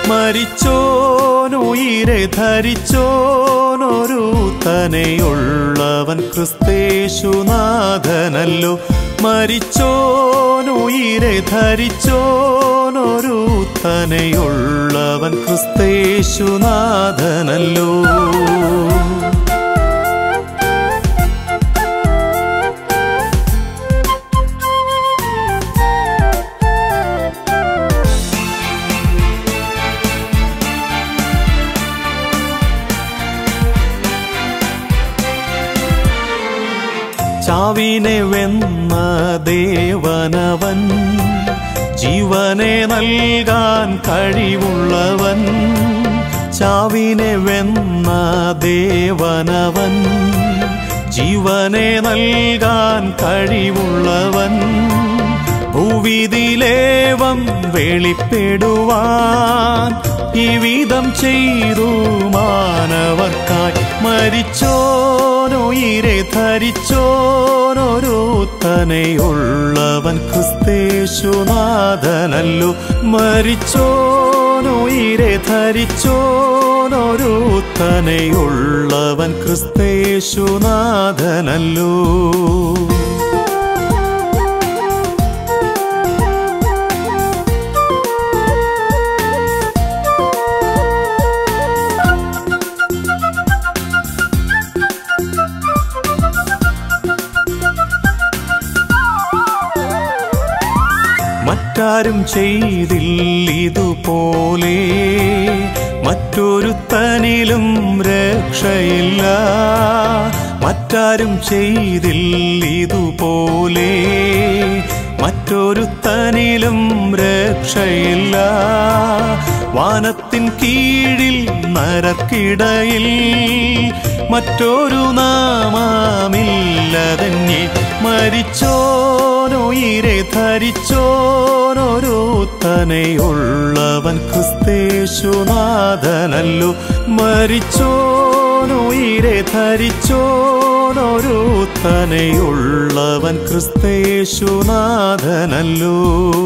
മരിച്ചോനുയിരെ ധരിച്ചോനൊരു തനെയുള്ളവൻ ക്രിസ്തേശുനാഥനല്ലോ മരിച്ചോനുയിരെ ധരിച്ചോനൊരു തനെയുള്ളവൻ ക്രിസ്തേശുനാഥനല്ലോ ചാവിനെ വെന്ന ദേവനവൻ ജീവനെ നൽകാൻ കഴിവുള്ളവൻ ചാവിനെ വെന്ന ദേവനവൻ ജീവനെ നൽകാൻ കഴിവുള്ളവൻ ഭൂവിതിലേവം വെളിപ്പെടുവാൻ ഈ വിധം ചെയ്തു മാനവർക്കായി മരിച്ചോനുയിരെ ധരിച്ചോനൊരു തനെയുള്ളവൻ ക്രിസ്തേശുനാഥനല്ലോ മരിച്ചോനുയിരെ ധരിച്ചോനൊരു തനെയുള്ളവൻ ക്രിസ്തേശുനാഥനല്ലോ മറ്റാരും ചെയ്തില്ലിതുപോലെ മറ്റൊരുത്തനിലും രക്ഷയില്ല മറ്റാരും ചെയ്തില്ലിതുപോലെ മറ്റൊരുത്തനിലും രക്ഷയില്ല വാനത്തിൻ കീഴിൽ നരക്കിടയിൽ മറ്റൊരു നാമാമില്ലതന്നെ മരിച്ചോനുയിരെ ധരിച്ചോനൊരു തനെയുള്ളവൻ ക്രിസ്തേശുനാഥനല്ലോ മരിച്ചോനുയിരെ ധരിച്ചോനൊരു തനെയുള്ളവൻ ക്രിസ്തേശുനാഥനല്ലോ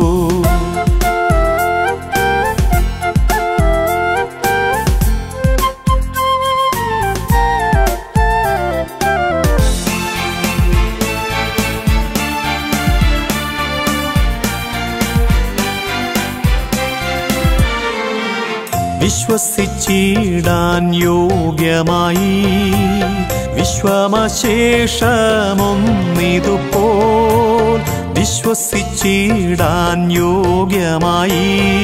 വിശ്വസിച്ചിടാൻ യോഗ്യമായി വിശ്വമശേഷമൊന്നിതുപോൽ വിശ്വസിച്ചിടാൻ യോഗ്യമായി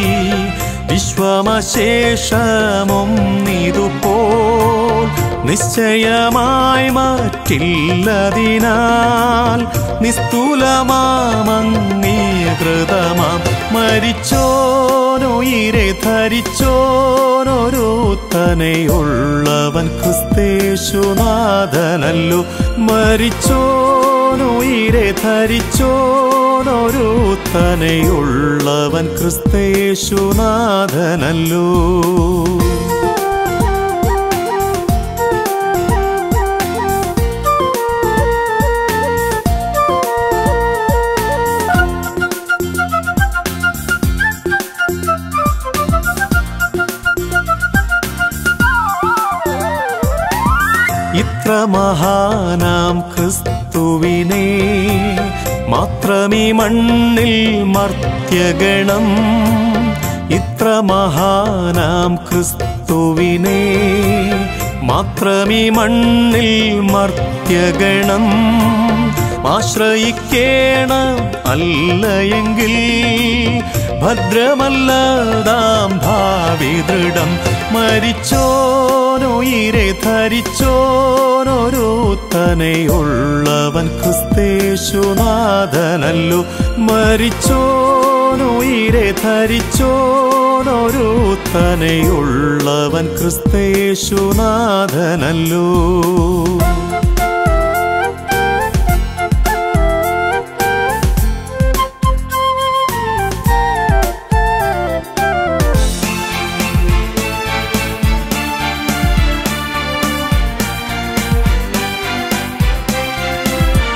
വിശ്വമശേഷമൊന്നിതുപോൽ നിശ്ചയമായി മാറ്റില്ലതിനാൽ നിസ്തുലമാമംഗീകൃതമാം മരിച്ചോനുയിരെ ധരിച്ചോനൊരു തനെയുള്ളവൻ ക്രിസ്തേശുനാഥനല്ലോ മരിച്ചോനുയിരെ ധരിച്ചോനൊരു തനെയുള്ളവൻ ക്രിസ്തേശുനാഥനല്ലോ ഇത്ര മഹാനാം ക്രിസ്തുവിനെ മാത്രമീ മണ്ണിൽ മർത്യഗണം ഇത്ര മഹാനാം ക്രിസ്തുവിനെ മാത്രമീ മണ്ണിൽ മർത്യഗണം ആശ്രയിക്കേണം അല്ലയെങ്കിൽ ഭദ്രമല്ലതാം ഭാവി ദൃഢം മരിച്ചോനുയിരെ ധരിച്ചോനൊരു തനെയുള്ളവൻ ക്രിസ്തേശുനാഥനല്ലോ മരിച്ചോനുയിരെ ധരിച്ചോനൊരു തനെയുള്ളവൻ ക്രിസ്തേശുനാഥനല്ലോ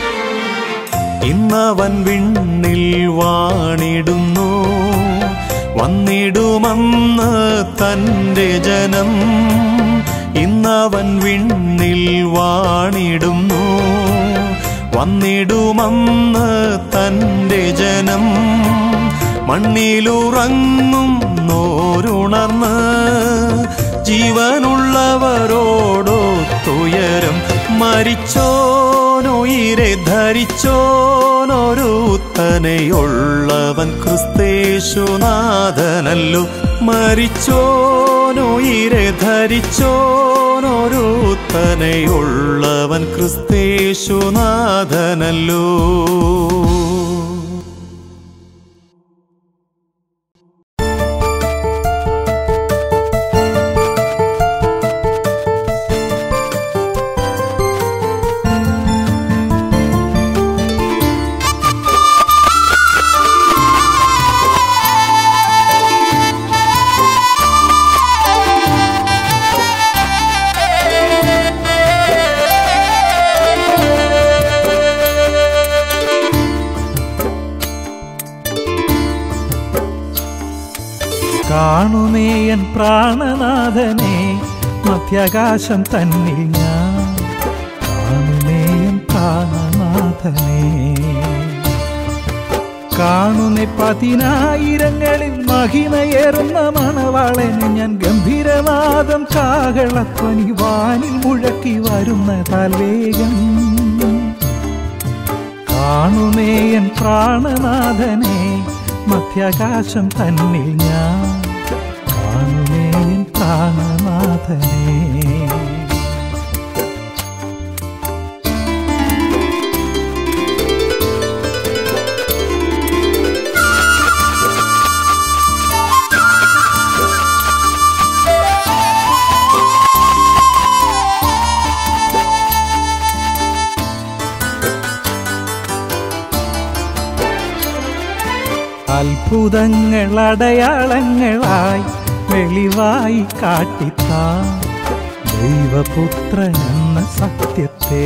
ഇന്നവൻ വിണ്ണിൽ വാണിടുന്നു വന്നിടുമെന്ന് തൻ്റെ ജനം ഇന്നവൻ വിണ്ണിൽ വാണിടുന്നു വന്നിടുമെന്ന് തൻ്റെ ജനം മണ്ണിലുറങ്ങും നോരുണർന്ന് ജീവനുള്ളവരോടൊത്തുയരം മരിച്ചോനുയിരെ ധരിച്ചോനൊരുത്തനെയുള്ളവൻ ക്രിസ്തേശുനാഥനല്ലോ മരിച്ചോനുയിരെ ധരിച്ചോനൊരുത്തനെയുള്ളവൻ ക്രിസ്തേശുനാഥനല്ലോ കാണുമേയൻ പ്രാണനാഥനെ മധ്യാകാശം തന്നിൽ ഞാൻ കാണുമേയൻ പ്രാണനാഥനെ കാണുന്ന പതിനായിരങ്ങളിൽ മഹിമയേറുന്ന മണവാളനെ ഞാൻ ഗംഭീരനാദം കാഹളധ്വനി വാനിൽ മുഴക്കി വരുന്നതാൽ വേഗം കാണുമേയൻ പ്രാണനാഥനെ മധ്യാകാശം തന്നിൽ ഞാൻ കാണുമേയൻ പ്രാണനാഥനെ അത്ഭുതങ്ങൾ അടയാളങ്ങളായി വെളിവായി കാട്ടിത്താ ദൈവപുത്രൻ എന്ന സത്യത്തെ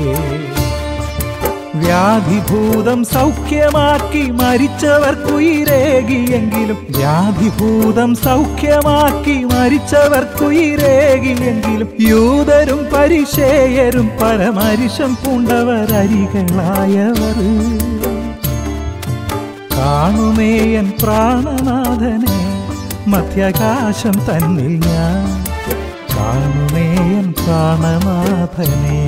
വ്യാധിഭൂതം സൗഖ്യമാക്കി മരിച്ചവർക്കുയിരേകിയെങ്കിലും വ്യാധിഭൂതം സൗഖ്യമാക്കി മരിച്ചവർക്കുയിരേകിയെങ്കിലും യൂതരും പരിശേയരും പരമരിശം പൂണ്ടവരരികളായവർ കാണുമേയൻ പ്രാണനാഥനെ മധ്യാകാശം തന്നിൽ ഞാൻ കാണുമേയൻ പ്രാണനാഥനെ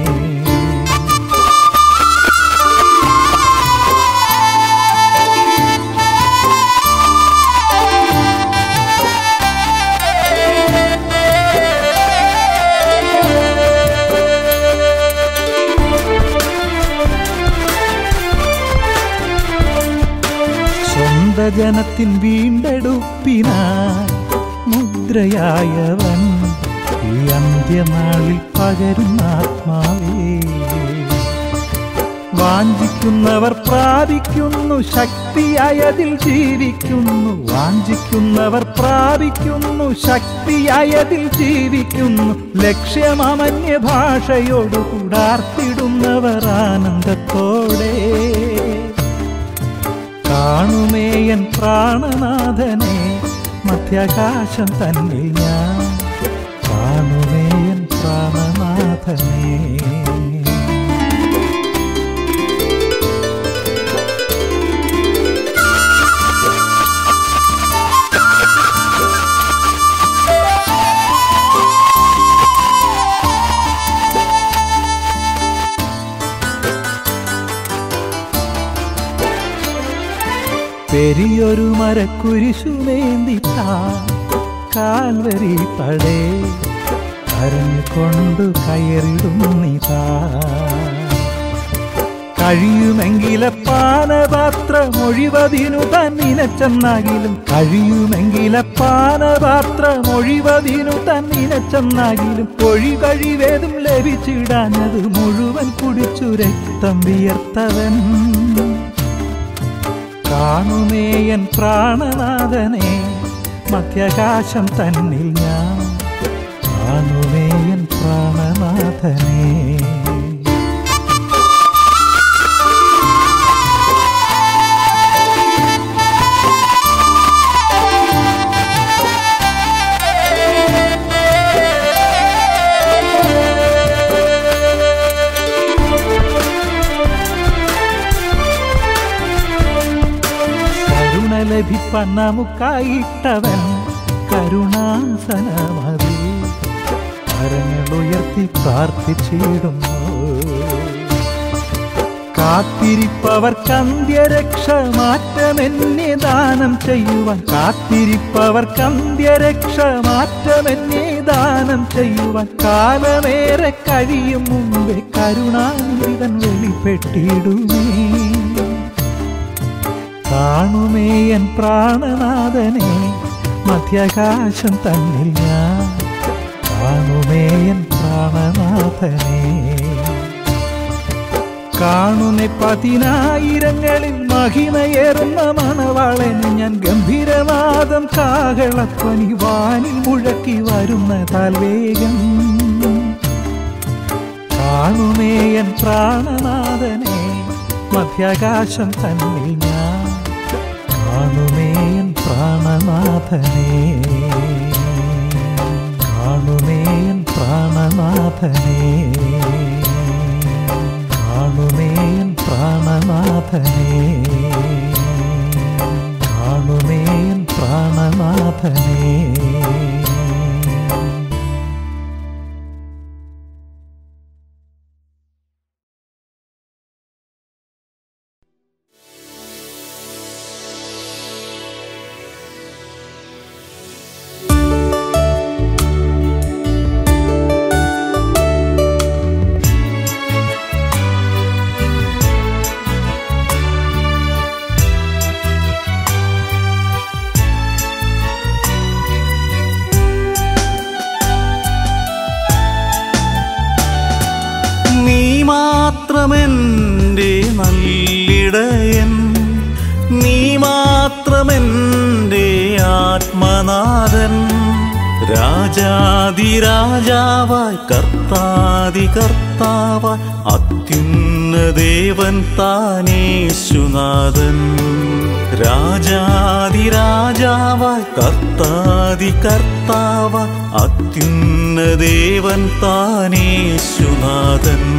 സ്വന്ത ജനത്തിൻ വീണ്ടെടുപ്പിനായി മുദ്രയായവൻ ഈ അന്ത്യനാളിൽ പകരുന്ന ആത്മാവേ വാഞ്ചിക്കുന്നവർ പ്രാപിക്കുന്നു ശക്തിയായതിൽ ജീവിക്കുന്നു വാഞ്ചിക്കുന്നവർ പ്രാപിക്കുന്നു ശക്തിയായതിൽ ജീവിക്കുന്നു ലക്ഷ്യമമന്യ ഭാഷയോട് കൂടാർത്തിടുന്നവർ ആനന്ദത്തോടെ കാണുമേയൻ പ്രാണനാഥനെ മധ്യാകാശം തന്നിൽ ഞാൻ കാണുമേയൻ പ്രാണനാഥനെ പെരിയൊരു മരക്കുരിശുമേന്തി താ കാൽവരി പടേ കരഞ്ഞുകൊണ്ടു കയറിടുന്നിതാ കഴിയുമെങ്കിലെ പാനപാത്രം ഒഴിവതിനു തന്നിനച്ചെന്നാകിലും കഴിയുമെങ്കിലെ പാനപാത്രം ഒഴിവതിനു തന്നിനച്ചെന്നാകിലും ഒഴി കഴിവേതും ലഭിച്ചിടാഞ്ഞത് മുഴുവൻ കുടിച്ചു രക്തം വിയർത്തവൻ കാണുമേയൻ പ്രാണനാഥനെ മധ്യാകാശം തന്നിൽ ഞാൻ കാണുമേയൻ പ്രാണനാഥനെ ലഭിപ്പാൻ നമുക്കായിട്ടവൻ കരുണാസനമതി കരങ്ങളുയർത്തി പ്രാർത്ഥിച്ചിടുന്നു കാത്തിരിപ്പവർക്കന്ത്യരക്ഷ മാറ്റമെന്നെ ദാനം ചെയ്യുവാൻ കാത്തിരിപ്പവർക്കന്ത്യരക്ഷ മാറ്റമെന്നെ ദാനം ചെയ്യുവാൻ കാലമേറെ കഴിയും മുമ്പേ കരുണാനിതൻ വെളിപ്പെട്ടിടുമേ കാണുമേ എൻ പ്രാണനാഥനെ മധ്യാകാശം തന്നിൽ ഞാൻ കാണുമേ എൻ പ്രാണനാഥനെ കാണുന്ന പതിനായിരങ്ങളിൽ മഹിമയേറുന്ന മണവാളന് ഞാൻ ഗംഭീരവാദം കാഹളധ്വനി വാനിൽ മുഴക്കി വരുന്നതാൽ വേഗം കാണുമേ എൻ പ്രാണനാഥനെ മധ്യാകാശം തന്നിൽ ഞാൻ കാണുമേ എൻ പ്രാണനാഥനെ കാണുമേ എൻ പ്രാണനാഥനെ കാണുമേ എൻ പ്രാണനാഥനെ കാണുമേ എൻ പ്രാണനാഥനെ നീ മാത്രമെൻ്റെ നല്ലിടയൻ നീ മാത്രമെൻ്റെ ആത്മനാഥൻ രാജാതിരാജാവായി കർത്താതി കർത്താവായി അത്യുന്നദേവൻ താനേശുനാഥൻ രാജാതിരാജാവായി കർത്താതി കർത്താവായി അത്യുന്നദേവൻ താനേശുനാഥൻ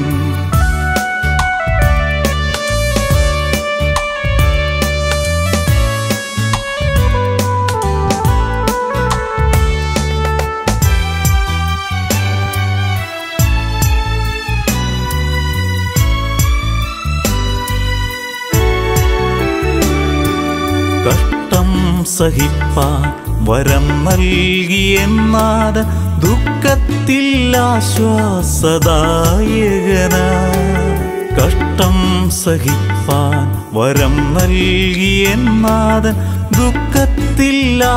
കഷ്ടം സഹിപ്പാൻ വരം നൽകിയെന്നാද ദുഃഖത്തിൽ ആശ്വാസദായകന കഷ്ടം സഹിപ്പാൻ വരം നൽകിയെന്നാද ദുഃഖത്തിൽ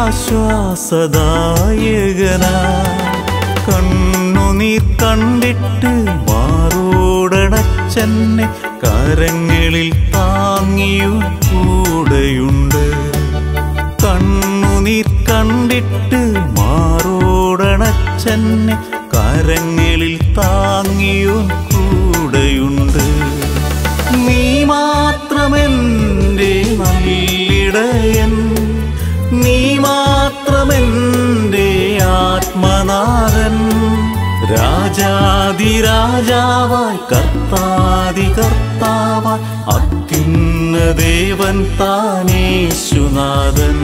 ആശ്വാസദായകന കണ്ണുനീർ കണ്ടിട്ട് മാറോടണച്ചെന്നെ കരങ്ങളിൽ താങ്ങിയു കൂടെയുണ്ട് കണ്ണുനീർ കണ്ടിട്ട് മാറോടണച്ചെന്നെ കരങ്ങളിൽ താങ്ങിയു കൂടെയുണ്ട് നീ മാത്രമെൻ്റെ നല്ലിടയൻ നീ മാത്രമെൻ്റെ ആത്മനാഥൻ രാജാതിരാജാവായി കർത്താതി കർത്താവായി അത്യുന്നദേവൻ താനേശുനാഥൻ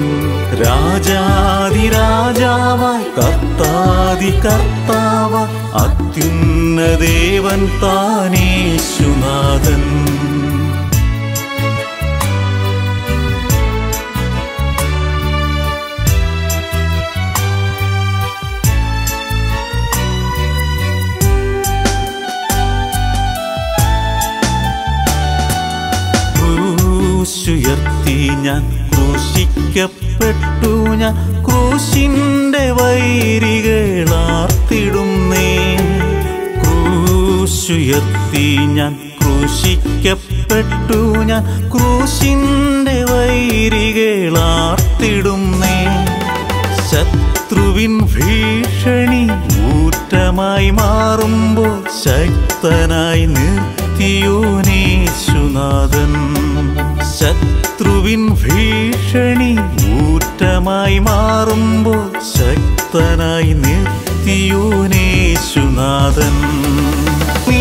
രാജാതിരാജാവായി കർത്താതി കർത്താവായി അത്യുന്നദേവൻ താനേശുനാഥൻ ക്രൂശുയർത്തി ഞാൻ ക്രൂശിക്കപ്പെട്ടു ഞാൻ ക്രൂശിന്റെ വൈരികളാർത്തിടുന്നേ ക്രൂശുയർത്തി ഞാൻ ക്രൂശിക്കപ്പെട്ടു ഞാൻ ക്രൂശിന്റെ വൈരികളാർത്തിടുന്നേ ശത്രുവിൻ ഭീഷണി ഊറ്റമായി മാറുമ്പോൾ ശക്തനായി നിർത്തിയോനേശുനാഥൻ ശത്രുവിൻ ഭീഷണി ഊറ്റമായി മാറുമ്പോൾ ശക്തനായി നിർത്തിയോനേശുനാഥൻ നീ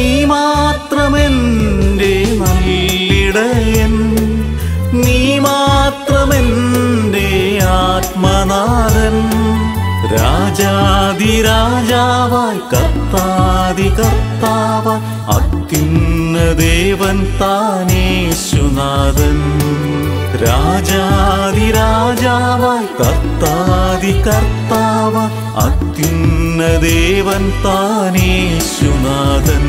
മാത്രമെൻ്റെ നല്ലിടയൻ നീ മാത്രം മാത്രമെൻ്റെ ആത്മനാഥൻ രാജാതിരാജാവായി കർത്താതി കർത്താവായി അത്യുന്ന ദേവൻ താനേശുനാഥൻ രാജാതിരാജാവായി കർത്താതി കർത്താവായി അത്യുന്ന ദേവൻ താനേശുനാഥൻ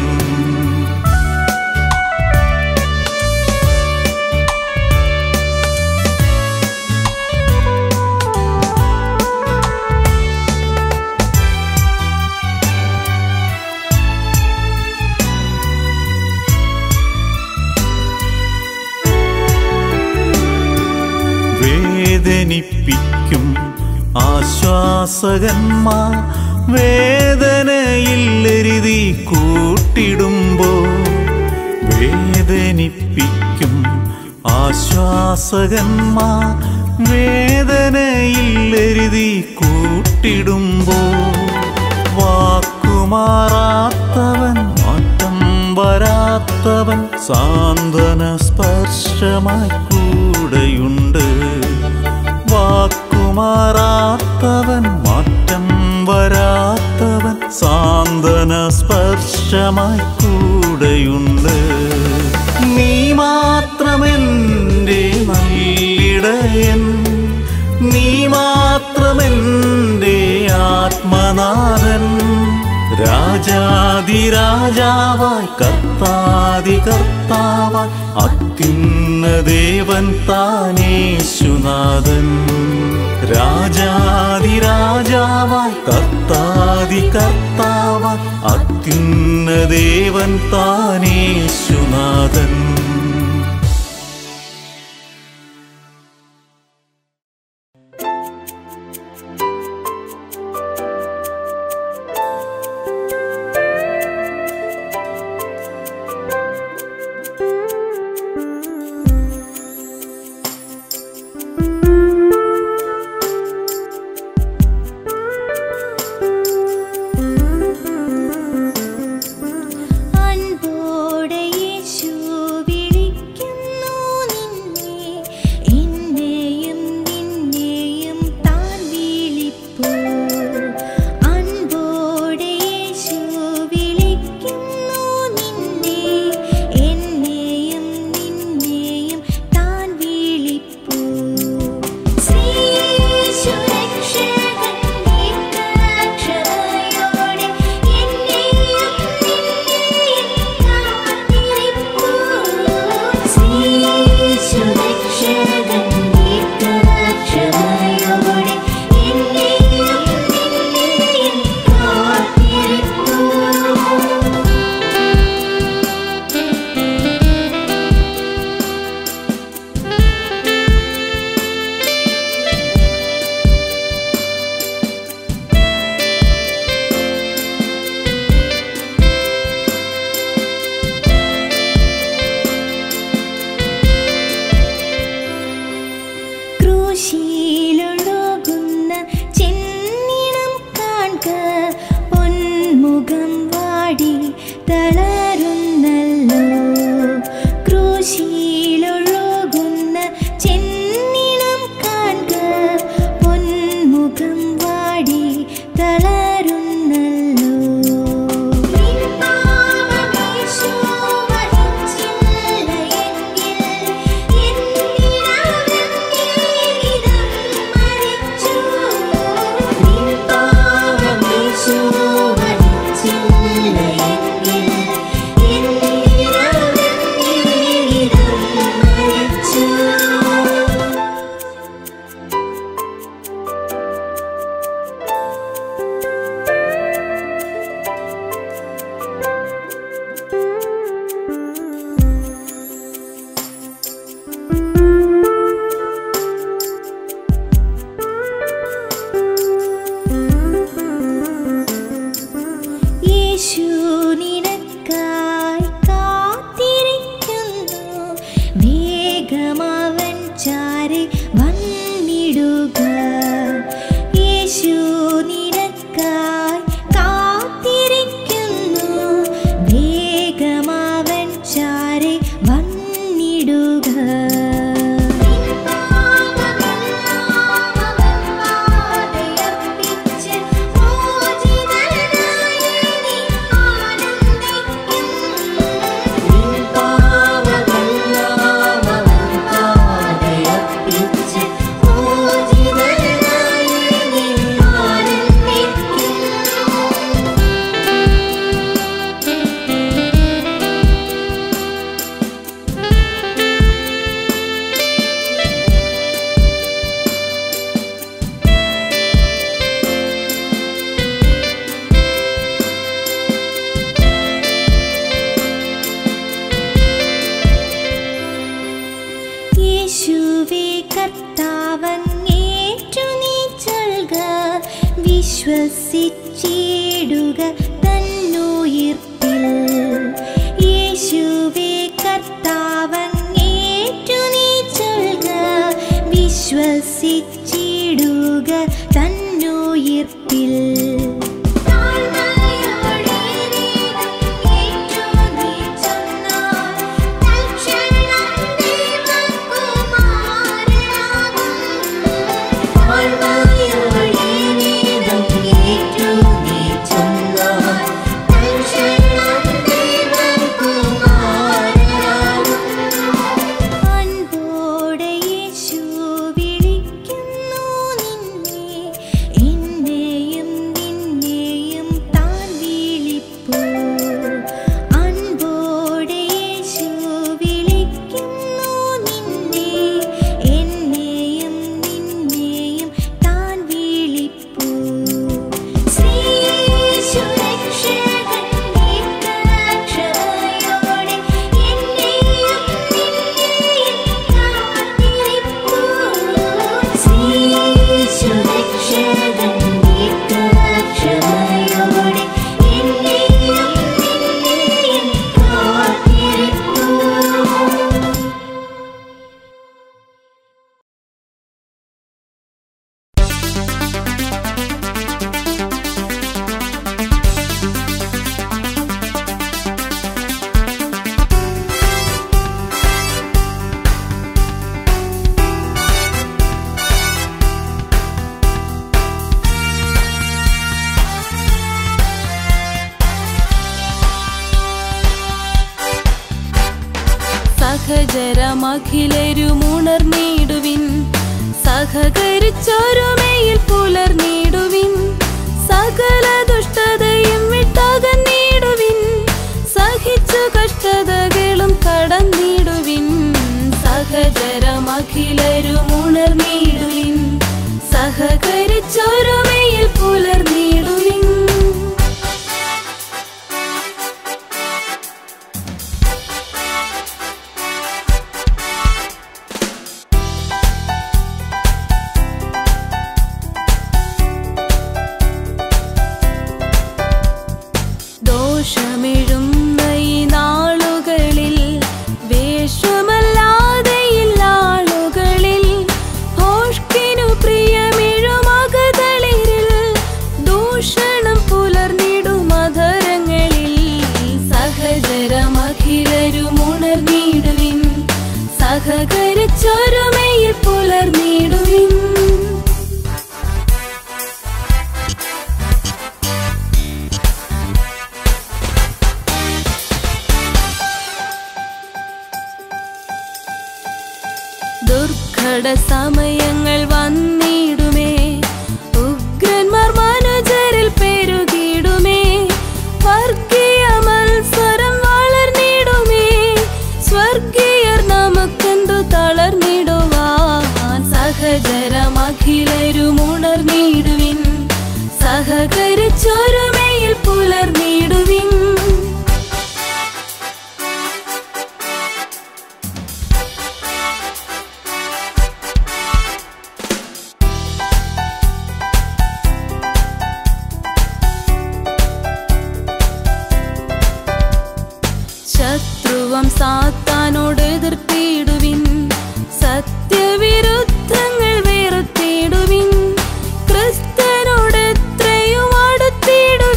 വേദനിപ്പിക്കും ആശ്വാസകന്മാർ വേദനയില്ലെരുതി കൂട്ടിടുമ്പോൾ വേദനിപ്പിക്കും ആശ്വാസകന്മാർ വേദനയില്ലെരുതി കൂട്ടിടുമ്പോൾ വാക്കുമാറാത്തവൻ മാറ്റം വരാത്തവൻ സാന്ത്വന സ്പർശമായി കൂടെയുണ്ട് വാക്കുമാറാത്തവൻ മാറ്റം വരാത്തവൻ സാന്ത്വന സ്പർശമായി കൂടെയുണ്ട് നീ മാത്രമെൻ്റെ നല്ലിടയൻ നീ മാത്രമെൻ്റെ ആത്മനാഥൻ രാജാതിരാജാവായി കർത്താതി കർത്താവായി അത്യുന്ന ദേവൻ താനേശുനാഥൻ രാജാതിരാജാവായി കർത്താതി കർത്താവായി അത്യുന്ന ദേവൻ താനേശുനാഥൻ അൻപോടെ യേശു വിളിക്കുന്നു നിന്നെ എന്നെയും നിന്നെയും താൻ വിളിപ്പൂ അൻപോടെ യേശു വിളിക്കുന്നു നിന്നെ എന്നെയും നിന്നെയും താൻ വിളിപ്പൂ ശ്രീയേശു രക്ഷകൻ നിത്യക്ഷമയോടെ എന്നെയും നിന്നെയും കാത്തിരിപ്പൂ ശ്രീയേശു രക്ഷകൻ നിത്യക്ഷമയോടെ എന്നെയും നിന്നെയും കാത്തിരിപ്പൂ ക്രൂശിലൊഴുകുന്ന ചെന്നിണം കാൺക പൊന്മുഖം വാടി തളരുന്നല്ലോ ക്രൂശിലൊഴുകുന്ന ചെന്നിണം കാൺക പൊന്മുഖം വാടി തളരുന്നല്ലോ യേശു നിനക്കായി കാത്തിരിക്കുന്നു വേഗമവൻ ചാരെ വന്നിടുക യേശു നിനക്കായി കാത്തിരിക്കുന്നു വേഗമവൻ ചാരെ വന്നിടുക വിശ്വസിച്ചിടുക തന്നുയിർപ്പിൽ യേശുവേ കർത്താവങ്ങേറ്റു നീ ചൊൽക വിശ്വസിച്ചിടുക തന്നുയിർപ്പിൽ അൻപോടെ യേശു വിളിക്കുന്നു നിന്നെ എന്നെയും നിന്നെയും താൻ വിളിപ്പൂ അൻപോടെ യേശു വിളിക്കുന്നു നിന്നെ എന്നെയും നിന്നെയും താൻ വിളിപ്പൂ ശ്രീശുരക്ഷകൻ ക്ഷമയോടെ എന്നെയും നിന്നെയും കാത്തിരിപ്പൂ ശ്രീശുരക്ഷകൻ ക്ഷമയോടെ എന്നെയും നിന്നെയും കാത്തിരിപ്പൂ സഹചരമഖിലരുമുണർന്നിടുവിൻ സഹകരിച്ചൊരുമയിൽ പുലർന്നിടുവിൻ സകല ദുഷ്ടതയും വിട്ടകന്നിടുവിൻ സഹിച്ചു കഷ്ടതകളും കടന്നിടുവിൻ സഹചരമഖിലരുമുണർന്നിടുവിൻ സഹകരിച്ചൊരുമയിൽ പുലർന്നിടുവിൻ ദോഷമെഴുന്ന ഈ നാളുകളിൽ വേഷമല്ലാതെ ഇല്ലാളുകളിൽ ഭോഷ്കിനു പ്രിയമിഴുമകതളിരിൽ ദൂഷണം പുലർന്നിടുമധരങ്ങളിൽ സഹചരമഖിലരുമുണർന്നിടുവിൻ സഹകരിച്ചൊരുമയിൽ പുലർന്നിടുവിൻ ദുർഘട സമയങ്ങൾ വന്നിടുമേ ഉഗ്രന്മാർ മനുജരിൽ പെരുകിടുമേ വർഗീയ മത്സരം വളർന്നിടുമേ സ്വർഗീയർ നമുക്കെന്തു തളർന്നിടുവാൻ സഹചരമഖിലരും ഉണർന്നിടുവിൻ സഹകരിച്ചൊരുമയിൽ പുലർന്നിടുവിൻ ശത്രുവം സാത്താനോട് എതിർത്തിടുവിൻ സത്യവിരുദ്ധങ്ങൾ വെറുത്തിടുവിൻ ക്രിസ്തനോട് എത്രയും അടുത്തിടുവിൻ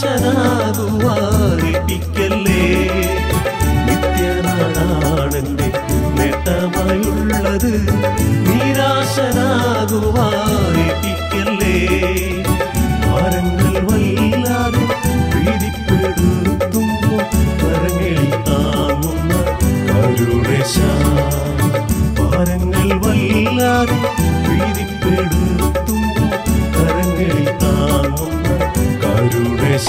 നിരാശനാകുവാനിപ്പിക്കല്ലേ നിത്യനാടാണെന്റെ നേട്ടമായുള്ളത് നിരാശനാകുവാനിപ്പിക്കല്ലേ ഭാരങ്ങൾ വല്ലാതെ ഭീതിപ്പെടുത്തുമ്പോ കരങ്ങളിൽ താങ്ങുന്ന കരുണേശ ഭാരങ്ങൾ വല്ലാതെ ഭീതിപ്പെടുത്തുമ്പോ കരങ്ങളിൽ താങ്ങുന്ന കരുണേശ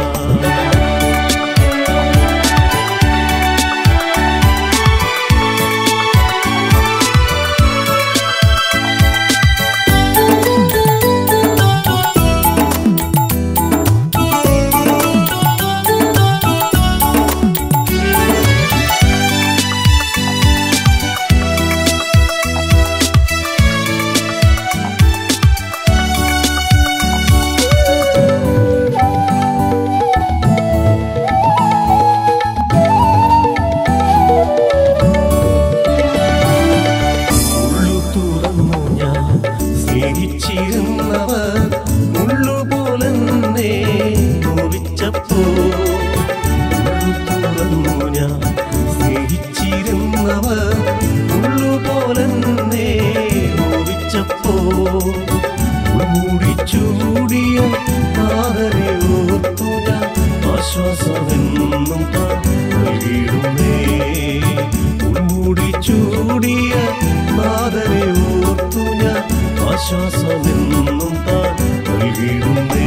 ഉള്ളു തുറന്നു ഞാൻ സ്നേഹിച്ചിരുന്നവർ മുള്ളുപോലെന്നെ നോവിച്ചപ്പോ ഉള്ളു തുറന്നു ഞാൻ സ്നേഹിച്ചിരുന്നവർ മുള്ളുപോലെന്നെ നോവിച്ചപ്പോ മൂടി ചൂടിയ പാതരെ ഓർത്തു ഞാൻ ആശ്വാസമെന്നും താൻ നൽകിയിടുന്നേ ഉൾമൂടി ചൂടിയ നാദനെ ഓർത്തു ഞാൻ ആശ്വാസമെന്നും താൻ നൽകിയിടുന്നേ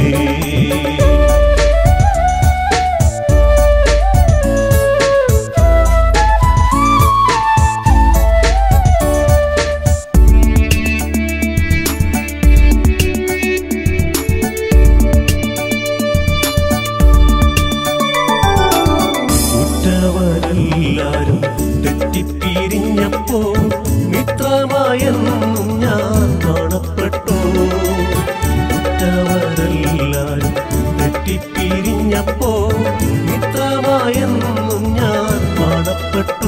ഉറ്റവരെല്ലാരും തെറ്റിപ്പിരിഞ്ഞപ്പോ മിത്രമായെന്നും ഞാൻ കാണപ്പെട്ടു ഉറ്റവരെല്ലാരും തെറ്റിപ്പിരിഞ്ഞപ്പോ മിത്രമായെന്നും ഞാൻ കാണപ്പെട്ടു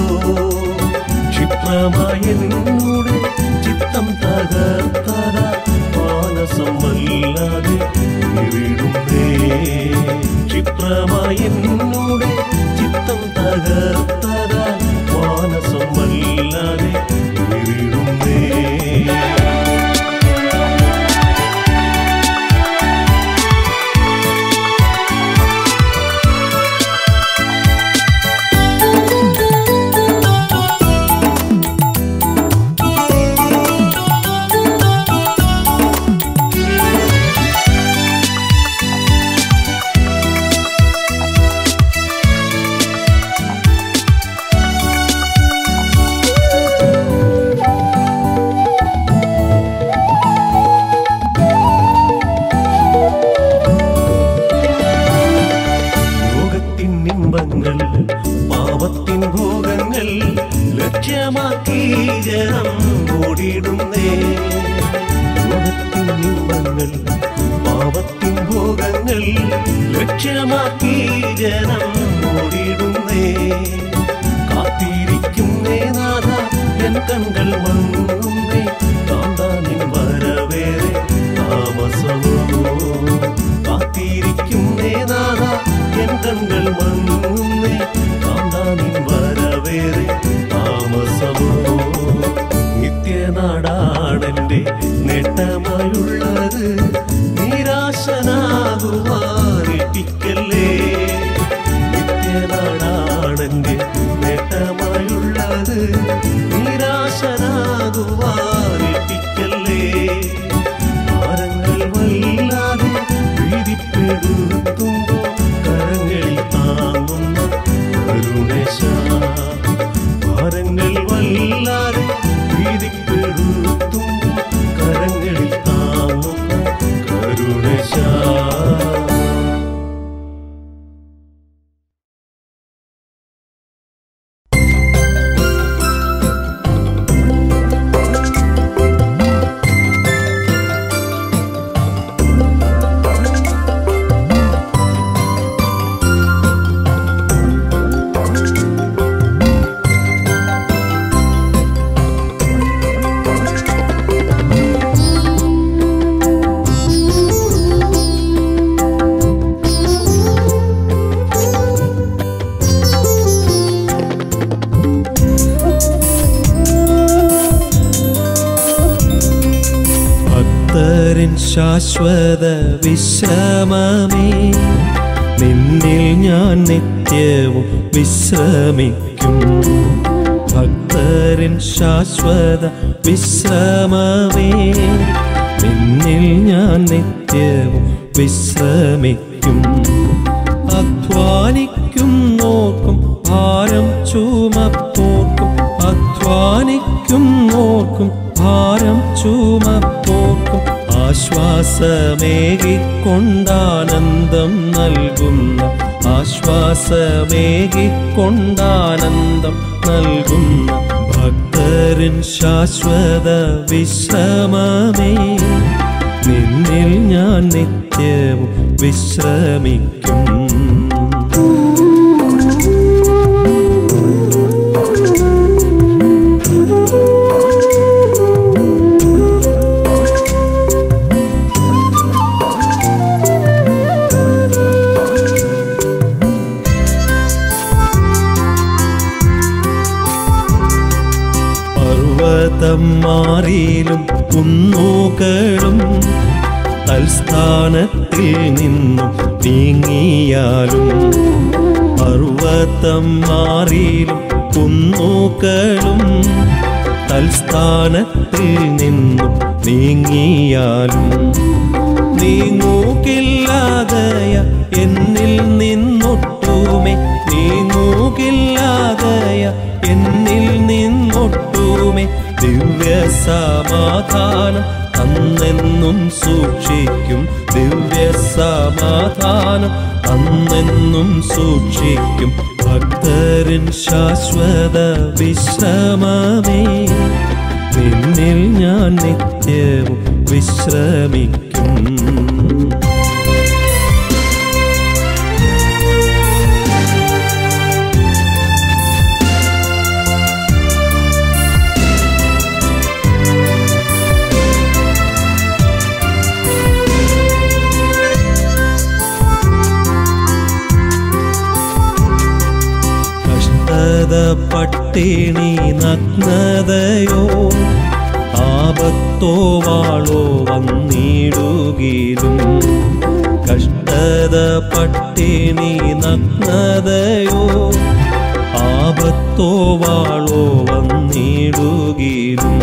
ക്ഷിപ്രമായെന്നൂടെ ചിത്തം തകർത്തര മാനസം വല്ലാതെ വിടുന്നേ ക്ഷിപ്രമായെന്നൂടെ ചിത്തം തകർത്തര മാനസം വല്ലാതെ വിടുന്നേ ലോകത്തിൻ ഇമ്പങ്ങൾ പാപത്തിൻ ഭോഗങ്ങൾ ലക്ഷ്യമാക്കി ജനം ഓടിയിടുന്നേ ലോകത്തിൻ ഇമ്പങ്ങൾ പാപത്തിൻ ഭോഗങ്ങൾ ലക്ഷ്യമാക്കി ജനം ഓടിയിടുന്നേ കാത്തിരിക്കുന്നേ നാഥ എൻ കൺകൾ മങ്ങുന്നേ കാന്താനിൻ വരവേറെ താമസമോ കാത്തിരിക്കുന്നേ നാഥ എൻ കൺകൾ മങ്ങുന്നേ കാന്താനിൻ വരവേറെ താമസമോ നിത്യനാടാണെന്റെ നേട്ടമായുള്ളത് നിരാശനാകുവാനിട്ടിക്കല്ലേ നിത്യനാടാണെന്റെ നേട്ടമായുള്ളത് നിരാശനാകുവാനിട്ടിക്കല്ലേ ഭാരങ്ങൾ വല്ലാതെ ഭീതിപ്പെടുത്തുമ്പോ കരങ്ങളിൽ താങ്ങുന്ന ശാശ്വത വിശ്രമമേ നിന്നിൽ ഞാൻ നിത്യവും വിശ്രമിക്കും ഭക്തരിൻ ശാശ്വത വിശ്രമമേ നിന്നിൽ ഞാൻ നിത്യവും വിശ്രമിക്കും അധ്വാനിക്കും നോക്കും ഭാരം ചുമപ്പോർക്കും അധ്വാനിക്കും നോക്കും ഭാരം ചുമപ്പോർക്കും ആശ്വാസമേകിക്കൊണ്ടാനന്ദം നൽകുന്ന ആശ്വാസമേകിക്കൊണ്ടാനന്ദം നൽകുന്ന ഭക്തരിൻ ശാശ്വത വിശ്രമമേ നിന്നിൽ ഞാൻ നിത്യവും വിശ്രമിക്കും പർവ്വതം മാറിയിലും കുന്നുകളും തൽസ്ഥാനത്തിൽ നിന്നും നീങ്ങിയാലും പർവ്വതം മാറിയിലും കുന്നുകളും തൽസ്ഥാനത്തിൽ നിന്നും നീങ്ങിയാലും നീങ്ങൂകില്ലാതയ എന്നിൽ നിന്നൊട്ടുമേ നീങ്ങൂകില്ലാതയ എന്നിൽ നിന്നൊട്ടുമേ ദിവ്യ സമാധാനം അന്നെന്നും സൂക്ഷിക്കും ദിവ്യ സമാധാനം അന്നെന്നും സൂക്ഷിക്കും ഭക്തരിൻ ശാശ്വത വിശ്രമമേ നിന്നിൽ ഞാൻ നിത്യവും വിശ്രമിക്കും കഷ്ടത പട്ടിണി നഗ്നതയോ ആപത്തോ വാളോ വന്നിടുകിലും കഷ്ടത പട്ടിണി നഗ്നതയോ ആപത്തോ വാളോ വന്നിടുകിലും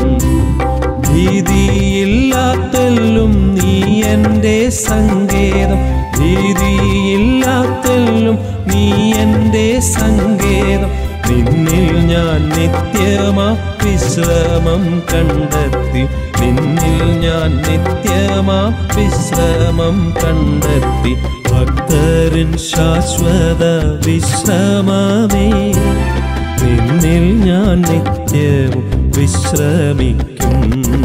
ഭീതിയില്ലാത്തെല്ലും നീ എൻ്റെ സങ്കേതം ഭീതിയില്ലാത്തെല്ലും നീ എൻ്റെ സങ്കേതം നിന്നിൽ ഞാൻ നിത്യമാ വിശ്രമം കണ്ടെത്തി നിന്നിൽ ഞാൻ നിത്യമാ വിശ്രമം കണ്ടെത്തി ഭക്തരിൻ ശാശ്വത വിശ്രമമേ നിന്നിൽ ഞാൻ നിത്യവും വിശ്രമിക്കും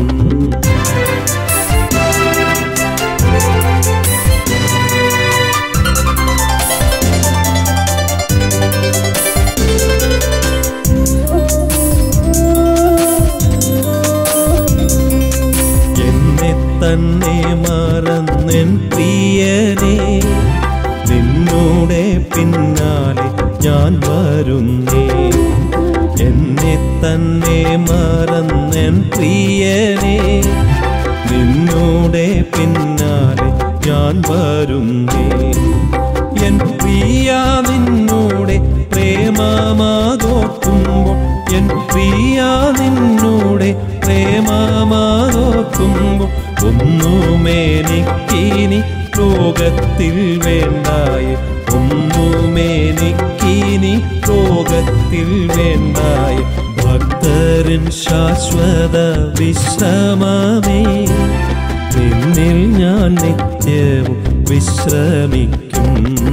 എന്നെ തന്നെ മറന്നെൻ പ്രിയനെ നിന്നോടെ പിന്നാലെ ഞാൻ വരുന്നേ എന്നെ തന്നെ മറന്നെൻ പ്രിയനെ നിന്നോടെ പിന്നാലെ ഞാൻ വരുന്നേ എൻ പ്രിയ നിന്നോടെ പ്രേമമാതോക്കുമ്പോൾ എൻ പ്രിയ നിന്നോടെ പ്രേമമാതോക്കുമ്പോൾ ഒന്നുമേനിക്കിനി ലോകത്തിൽ വേണ്ടായി ഒന്നുമേനിക്കിനി ലോകത്തിൽ വേണ്ടായി ഭക്തരിൻ ശാശ്വത വിശ്രമമേ നിന്നിൽ ഞാൻ നിത്യവും വിശ്രമിക്കും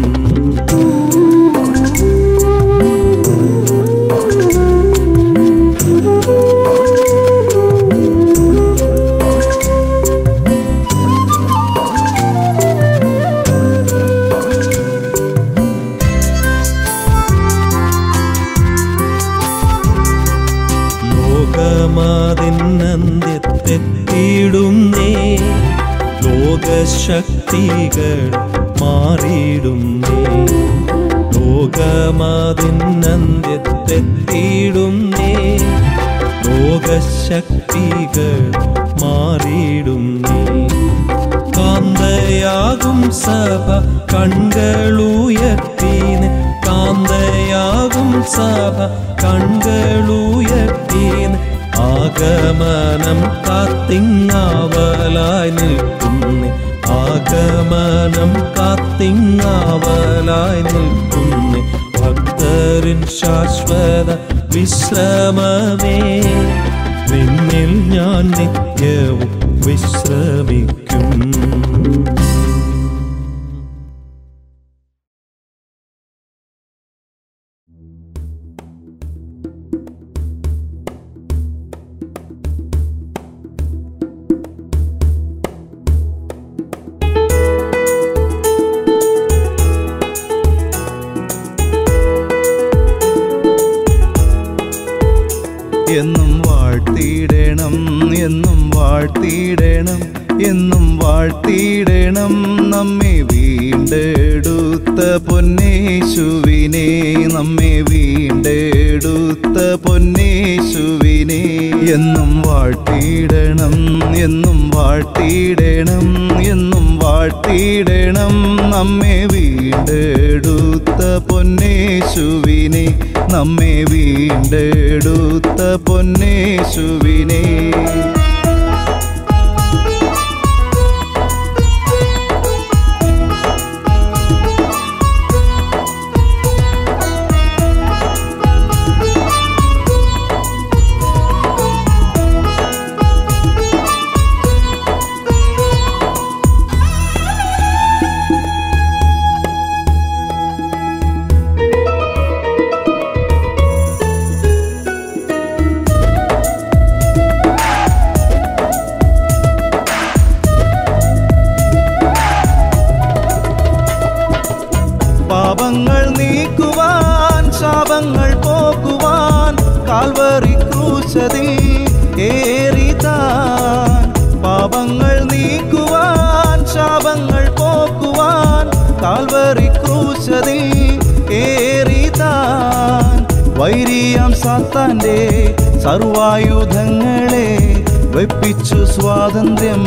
ലോകമാതിന്നന്ത്യത്തെത്തിയിടുന്നേ ലോകശക്തികൾ മാറിയിടുന്നേ ലോകമാതിന്നന്ത്യത്തെത്തിയിടുന്നേ ലോകശക്തികൾ മാറിയിടുന്നേ സഭ കൺകളുയർത്തീന് കാന്തയാകും സഭ കൺകളുയർത്തീന് ആഗമനം കാത്തിങ്ങാവലായി നിൽക്കുന്നേ ആഗമനം കാത്തിങ്ങാവലായി നിൽക്കുന്നേ ഭക്തരിൻ ശാശ്വത വിശ്രമമേ നിന്നിൽ ഞാൻ നിത്യവും വിശ്രമിക്കും എന്നും വാഴ്ത്തിയിടണം എന്നും വാഴ്ത്തിയിടണം എന്നും വാഴ്ത്തിയിടണം നമ്മെ വീണ്ടെടുത്ത പൊന്നേശുവിനെ നമ്മെ വീണ്ടെടുത്ത പൊന്നേശുവിനെ എന്നും വാഴ്ത്തിയിടണം എന്നും വാഴ്ത്തിയിടണം എന്നും വാഴ്ത്തിയിടണം നമ്മെ വീണ്ടെടുത്ത പൊന്നേശുവിനെ നമ്മെ വീണ്ടെടുത്ത പൊന്നേശുവിനെ പാപങ്ങൾ നീക്കുവാൻ ശാപങ്ങൾ പോക്കുവാൻ കാൽവറി ക്രൂശതിൽ ഏറിതാൻ പാപങ്ങൾ നീക്കുവാൻ ശാപങ്ങൾ പോക്കുവാൻ കാൽവറി ക്രൂശതിൽ ഏറിതാൻ വൈരിയാം സാത്താന്റെ സർവായുധങ്ങളെ വെപ്പിച്ചു സ്വാതന്ത്ര്യം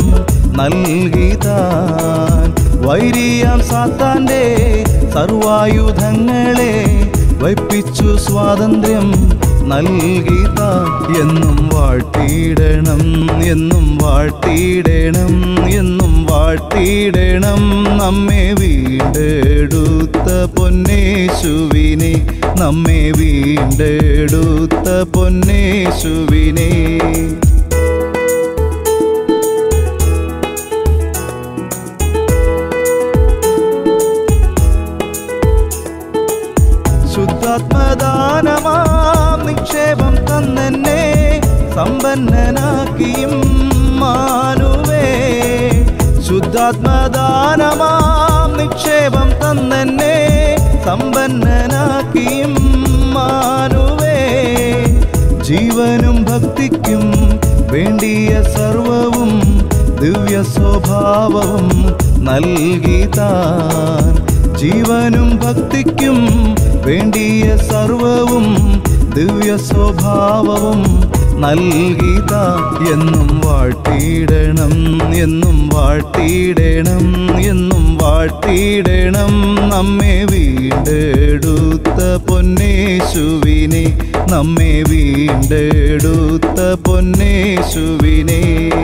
നൽകിതാൻ വൈരിയാം സാത്താന്റെ സർവായുധങ്ങളെ വയ്പ്പിച്ചു സ്വാതന്ത്ര്യം നൽകിത എന്നും വാഴ്ത്തിയിടണം എന്നും വാഴ്ത്തിയിടണം എന്നും വാഴ്ത്തിയിടണം നമ്മെ വീണ്ടെടുത്ത പൊന്നേശുവിനെ നമ്മെ വീണ്ടെടുത്ത പൊന്നേശുവിനെ ശുദ്ധാത്മദാനമാം നിക്ഷേപം തന്നെന്നെ സമ്പന്നനാക്കിയും മാനുവേ ശുദ്ധാത്മദാനമാം നിക്ഷേപം തന്നെന്നെ സമ്പന്നനാക്കിയും മാനുവേ ജീവനും ഭക്തിക്കും വേണ്ടിയ സർവവും ദിവ്യ സ്വഭാവവും നൽകിതാൻ ജീവനും ഭക്തിക്കും വേണ്ടിയ സർവവും ദിവ്യ സ്വഭാവവും നൽകിത എന്നും വാഴ്ത്തിയിടണം എന്നും വാഴ്ത്തിയിടണം എന്നും വാഴ്ത്തിയിടണം നമ്മെ വീണ്ടെടുത്ത പൊന്നേശുവിനെ നമ്മെ വീണ്ടെടുത്ത പൊന്നേശുവിനെ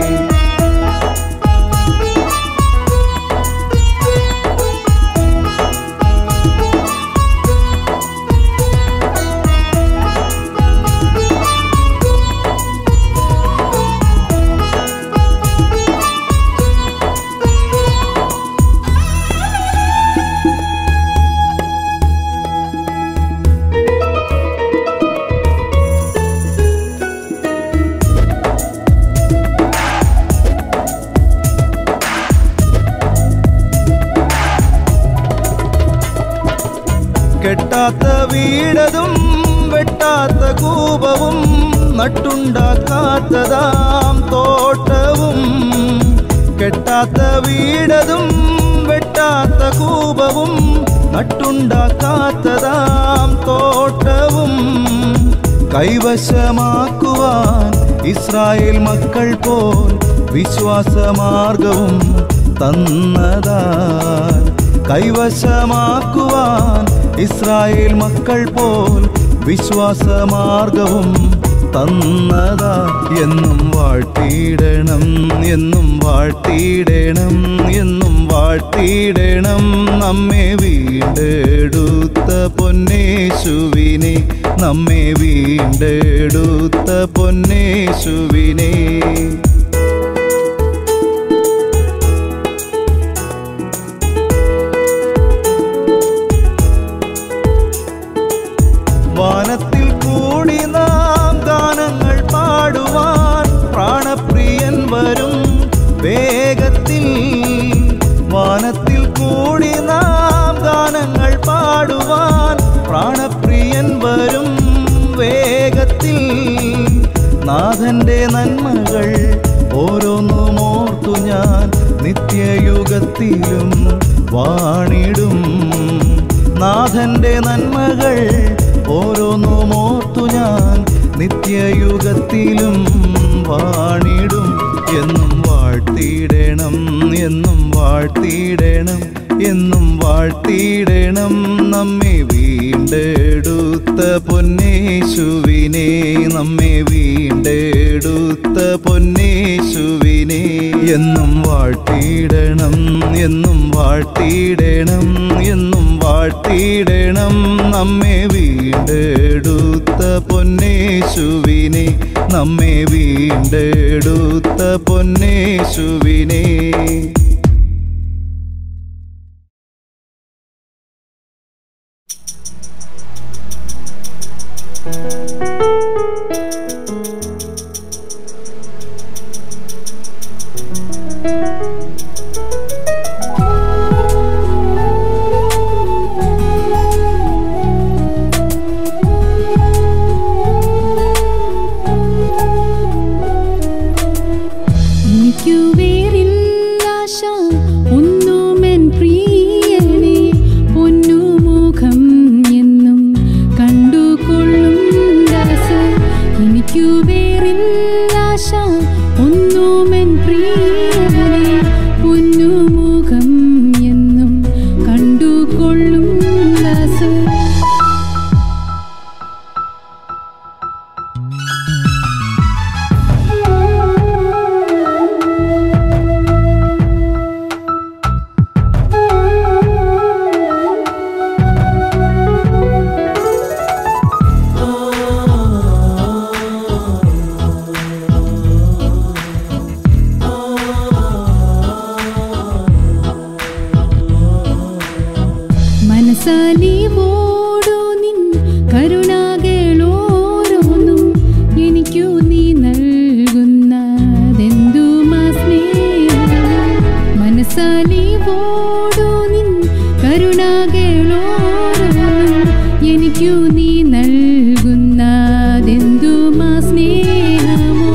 കെട്ടാത്ത വീടതും വെട്ടാത്ത കൂപവും നട്ടുണ്ടാക്കാത്തതാം തോട്ടവും കെട്ടാത്ത വീടതും വെട്ടാത്ത കൂപവും നട്ടുണ്ടാക്കാത്തതാം തോട്ടവും കൈവശമാക്കുവാൻ ഇസ്രായേൽ മക്കൾ പോൽ വിശ്വാസമാർഗവും തന്നതാൽ കൈവശമാക്കുവാൻ ഇസ്രായേൽ മക്കൾ പോൽ വിശ്വാസമാർഗവും തന്നതാ എന്നും വാഴ്ത്തിയിടണം എന്നും വാഴ്ത്തിയിടണം എന്നും വാഴ്ത്തിയിടണം നമ്മെ വീണ്ടെടുത്ത പൊന്നേശുവിനെ നമ്മെ വീണ്ടെടുത്ത പൊന്നേശുവിനെ വാനത്തിൽ കൂടി നാം ഗാനങ്ങൾ പാടുവാൻ പ്രാണപ്രിയൻ വരും വേഗത്തിൽ വാനത്തിൽ കൂടി നാം ഗാനങ്ങൾ പാടുവാൻ പ്രാണപ്രിയൻ വരും വേഗത്തിൽ നാഥന്റെ നന്മകൾ ഓരോന്നും ഓർത്തു ഞാൻ നിത്യയുഗത്തിലും വാണിടും നാഥന്റെ നന്മകൾ ഓരോന്നും ഓർത്തു ഞാൻ നിത്യയുഗത്തിലും വാണിടും എന്നും വാഴ്ത്തിയിടണം എന്നും വാഴ്ത്തിയിടണം എന്നും വാഴ്ത്തിയിടണം നമ്മെ വീണ്ടെടുത്ത പൊന്നേശുവിനെ നമ്മെ വീണ്ടെടുത്ത പൊന്നേശുവിനെ എന്നും വാഴ്ത്തിയിടണം എന്നും വാഴ്ത്തിയിടണം എന്നും വാഴ്ത്തിയിടണം നമ്മെ വീണ്ടെടുത്ത പൊന്നേശുവിനെ നമ്മെ വീണ്ടെടുത്ത പൊന്നേശുവിനെ എനിക്കു വേറില്ലാശ ഒന്നുമെൻ പ്രിയനെ പൊന്നുമുഖം എന്നും കണ്ടുകൊള്ളും ദാസ എനിക്കു വേറില്ലാശ ഒന്നുമെൻ പ്രിയനെ പൊന്നുമുഖം എന്നും കണ്ടുകൊള്ളും ദാസ മനസ്സലിവോടു നിൻ കരുണകളോരോന്നും എനിക്കു നീ നൽകുന്നതെന്തു സ്നേഹം മനസ്സലിവോടു നിൻ കരുണകളോരോന്നും എനിക്കു നീ നൽകുന്നതെന്തു സ്നേഹമോ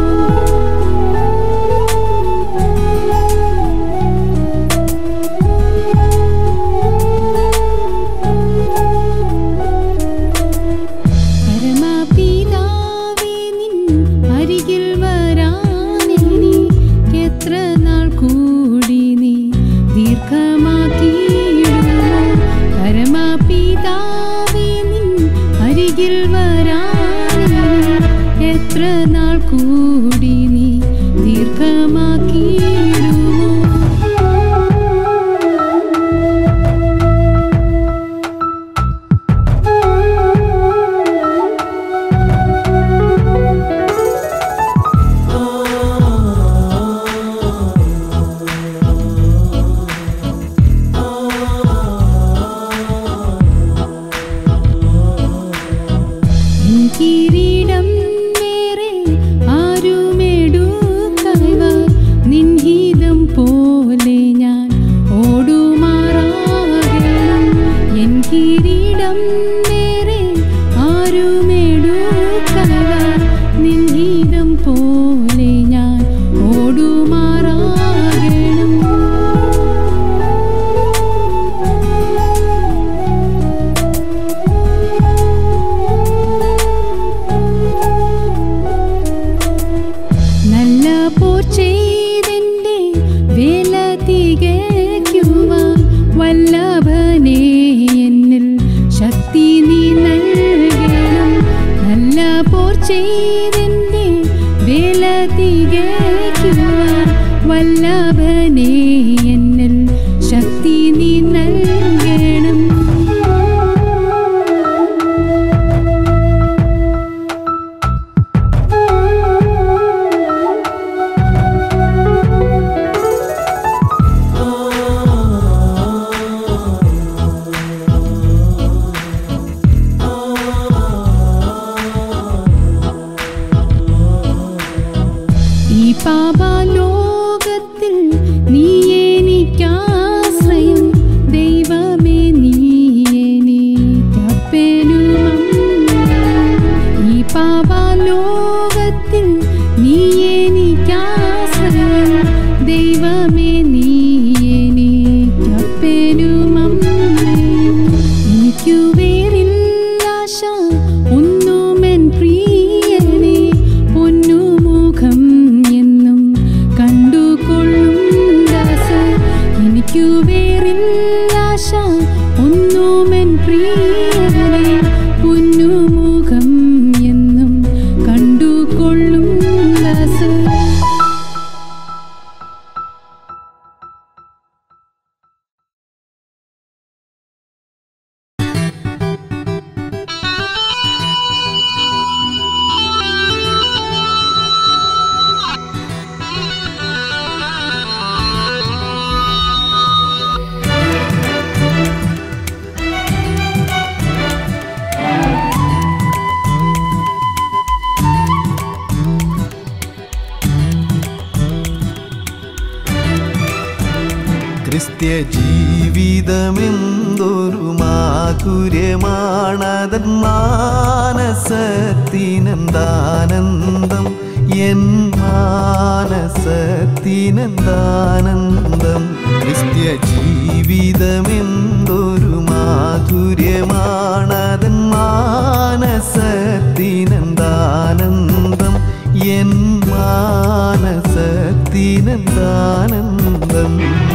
പരമപിതാവേ നിൻ അരികിൽ വരാനെനി എത്ര നാൾ കൂടി നീ ദീർഘമാക്കിയിടുമോ പരമപിതാവേ നിൻ അരികിൽ വരാനെനി എത്ര നാൾ കൂടി നീ ദീർഘമാക്കിയിടുമോ നിൻ കിരീടം വേറെ ആരുമെടുക്കവ നിൻഹിതം പോലെ ഞാൻ ഓടുമാറാകണം എൻ കിരീടം വേറെ ആരുമെടുക്കവ നിൻഹിതം പോലെ ഞാൻ ഓടുമാറാകണം നല്ല പോർ ചെയ്തെന്റെ വേല തീ വല്ലഭനേ എന്നിൽ ശക്തി നീ നൽകണം നല്ല പോർ ചെയ്തെന്റെ വേല തികയ്ക്കുവാൻ വല്ലഭനേ എന്നിൽ ശക്തി നീ നൽകണം ഈ പാപലോകത്തിൽ നീ എനിക്കാശ്രയം ദൈവമേ നീ എനിക്കപ്പനുമം ഈ പാപലോകത്തിൽ നീ എനിക്കാശ്രയം ദൈവമേ നീ എനിക്കപ്പനുമം എനിക്കു വേറില്ലാശ ഒന്നുമെൻ പ്രിയനെ പൊന്നുമുഖം എന്നും കണ്ടുകൊള്ളും ദാസ എനിക്കു വേറില്ലാശ ഒന്നുമെൻ പ്രിയനെ പൊന്നുമുഖം എന്നും കണ്ടുകൊള്ളും ദാസ ക്രിസ്ത്യ ജീവിതമെന്തൊരു മാധുര്യമാണതൻ മാനസത്തിനെന്താനന്ദം എൻ മാനസത്തിനെന്താനന്ദം ക്രിസ്ത്യ ജീവിതമെന്തൊരു മാധുര്യമാണതൻ മാനസത്തിനെന്താനന്ദം എൻ മാനസത്തിനെന്താനന്ദം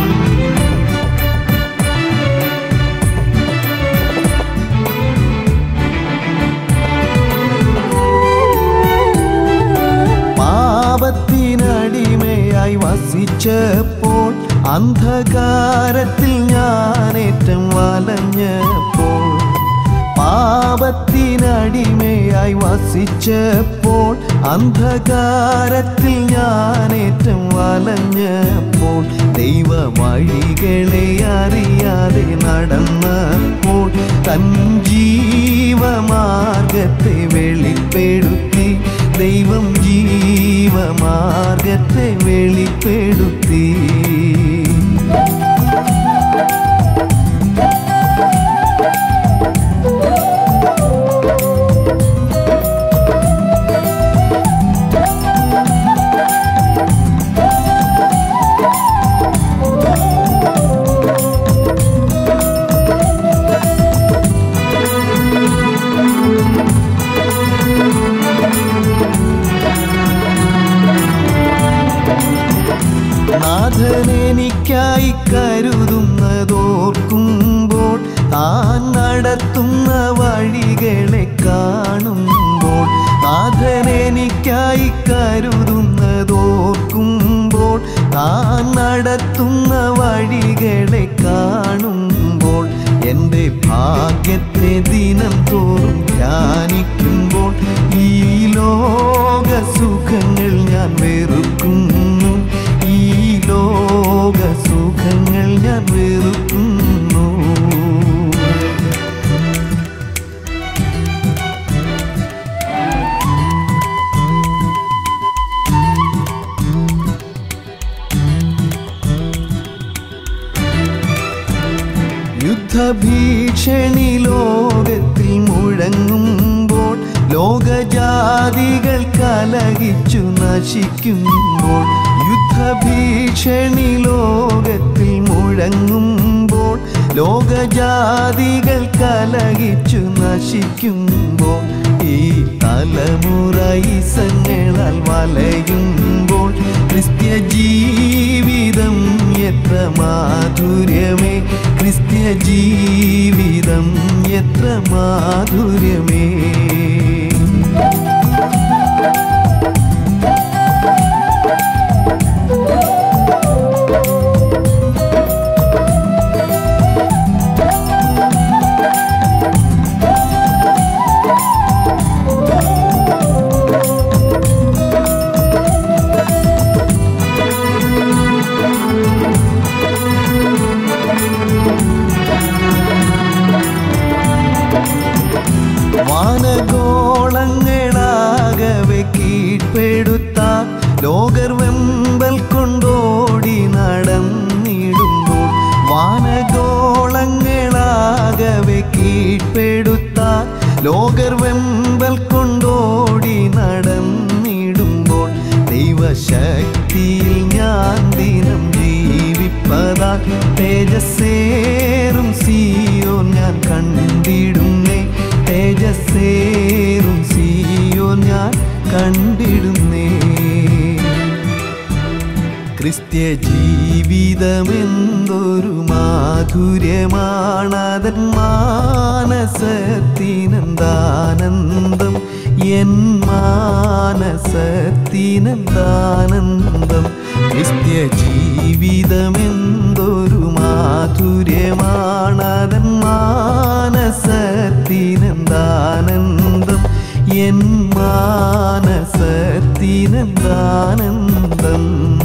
പാപത്തിനടിമയായി വസിച്ചപ്പോൾ അന്ധകാരത്തിൽ ഞാനേറ്റം വലഞ്ഞപ്പോൾ പാപത്തിനടിമയായി വസിച്ചപ്പോൾ അന്ധകാരത്തിൽ ഞാനേറ്റം വലഞ്ഞപ്പോൾ ദൈവ വഴികളെ അറിയാതെ നടന്നപ്പോൾ തൻ ജീവമാർഗത്തെ വെളിപ്പെടുത്തി ദൈവം ജീവമാർഗത്തെ വെളിപ്പെടുത്തി നാഥനെനിക്കായി കരുതുന്നതോർക്കുമ്പോൾ താൻ നടത്തുന്ന വഴികളെ കാണുമ്പോൾ നാഥനെനിക്കായി കരുതുന്നതോർക്കുമ്പോൾ താൻ നടത്തുന്ന വഴികളെ കാണുമ്പോൾ എൻ്റെ ഭാഗ്യത്തെ ദിനം തോറും ധ്യാനിക്കുമ്പോൾ ഈ ലോക സുഖങ്ങൾ ഞാൻ വെറുക്കുന്നു ഈ ലോക സുഖങ്ങൾ ഞാൻ വെറുക്കുന്നു യുദ്ധഭീഷണി ലോകത്തിൽ മുഴങ്ങുമ്പോൾ ലോകജാതികൾ കലഹിച്ചു നശിക്കുമ്പോൾ യുദ്ധഭീഷണി ലോകത്തിൽ മുഴങ്ങുമ്പോൾ ലോകജാതികൾ കലഹിച്ചു നശിക്കുമ്പോൾ ഈ തലമുറ ഇസങ്ങളാൽ വലയുമ്പോൾ ക്രിസ്ത്യ ജീവിതം എത്ര മാധുര്യമേ ക്രിസ്ത്യ ജീവിതം എത്ര മാധുര്യമേ വാനഗോളങ്ങളാകവെ കീഴ്പ്പെടുത്ത ലോകർ വെമ്പൽ കൊണ്ടോടി നടന്നിടുമ്പോൾ വാനഗോളങ്ങളാകവെ കീഴ്പ്പെടുത്ത ലോകർ വെമ്പൽ കൊണ്ടോടി നടന്നിടുമ്പോൾ ദൈവശക്തിയിൽ ഞാൻ ദിനം ജീവിപ്പതാ തേജസ്സേറും സിയോ ഞാൻ കണ്ടിടുന്നേ തേജസ്സേറും സിയോ ഞാൻ കണ്ടിടുന്നേ ക്രിസ്ത്യ ജീവിതമെന്തൊരു മാധുര്യമാണതൻ മാനസത്തിനെന്താനന്ദം എൻ മാനസത്തിനെന്താനന്ദം ക്രിസ്ത്യ ജീവിതമെന്തൊരു മാധുര്യമാണതൻ മാനസത്തിനെന്താനന്ദം എൻ മാനസത്തിനെന്താനന്ദം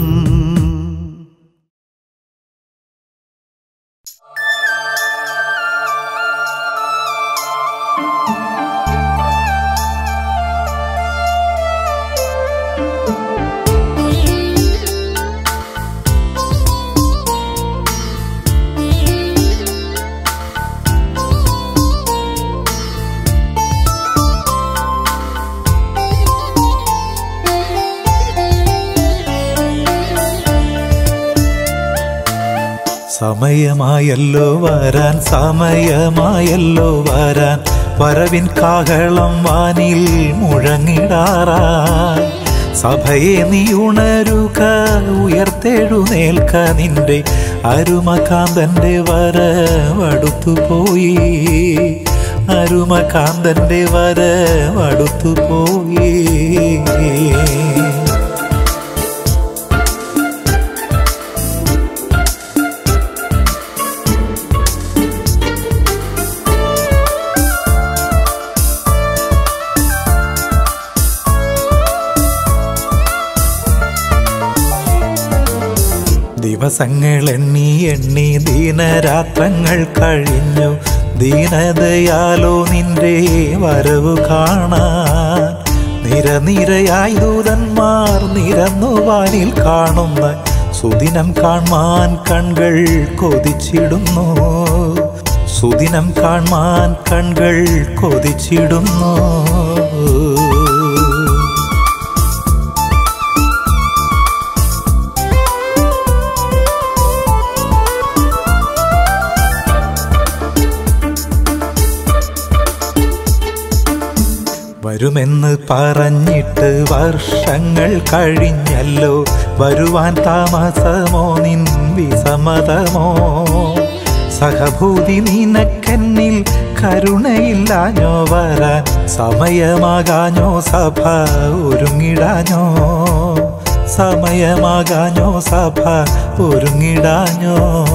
സമയമായല്ലോ വരാൻ സമയമായല്ലോ വരാൻ വരവിൻ കാഹളം വാനിൽ മുഴങ്ങിടാറായി സഭയെ നീ ഉണരുക ഉയർത്തെഴുന്നേൽക്ക നിന്റെ അരുമകാന്തന്റെ വരവടുത്തുപോയി അരുമകാന്തന്റെ വരവടുത്തുപോയി ദിവസങ്ങൾ എണ്ണി എണ്ണി ദീനരാത്രങ്ങൾ കഴിഞ്ഞു ദീനതയാലോ നിന്റെ വരവ് കാണാൻ നിരനിരയായി ദൂതന്മാർ നിരന്നു വാനിൽ കാണുന്ന സുദിനം കാണാൻ കൺകൾ കൊതിച്ചിടുന്നു സുദിനം കാണാൻ കൺകൾ കൊതിച്ചിടുന്നു വരുമെന്ന് പറഞ്ഞിട്ട് വർഷങ്ങൾ കഴിഞ്ഞല്ലോ വരുവാൻ താമസമോ നിൻ വിസമ്മതമോ സഹഭൂതി നിനക്കെന്നിൽ കരുണയില്ലാഞ്ഞോ വരാൻ സമയമാകാഞ്ഞോ സഭ ഒരുങ്ങിടാഞ്ഞോ സമയമാകാഞ്ഞോ സഭ ഒരുങ്ങിടാഞ്ഞോ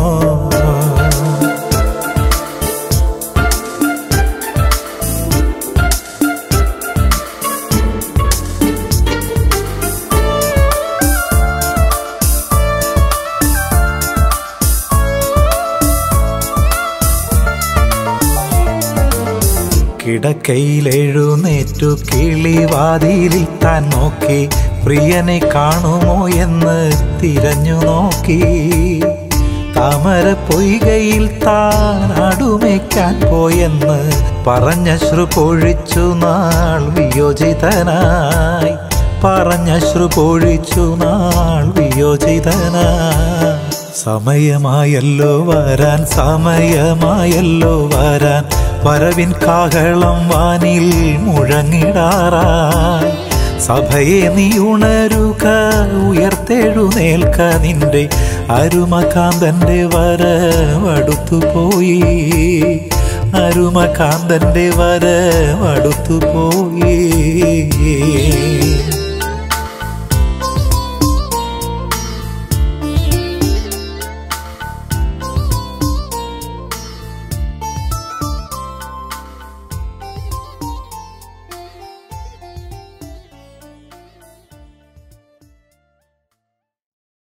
കിടക്കയിലെഴുന്നേറ്റു കിളിവാതിലിൽ താൻ നോക്കി പ്രിയനെ കാണുമോ എന്ന് തിരഞ്ഞു നോക്കി താമര പൊയ്കയിൽ താൻ അടുമയ്ക്കാൻ പോയെന്ന് പറഞ്ഞ ശ്രു പൊഴിച്ചു നാൾ വിയോജിതനായി പറഞ്ഞ ശ്രു പൊഴിച്ചു നാൾ വിയോജിതനായി സമയമായല്ലോ വരാൻ സമയമായല്ലോ വരാൻ വരവിൻ കാഹളം വാനിൽ മുഴങ്ങിടാറായി സഭയെ നീ ഉണരുക ഉയർത്തെഴുന്നേൽക്ക നിന്റെ അരുമകാന്തന്റെ വരവടുത്തുപോയി അരുമകാന്തന്റെ വരവടുത്തുപോയി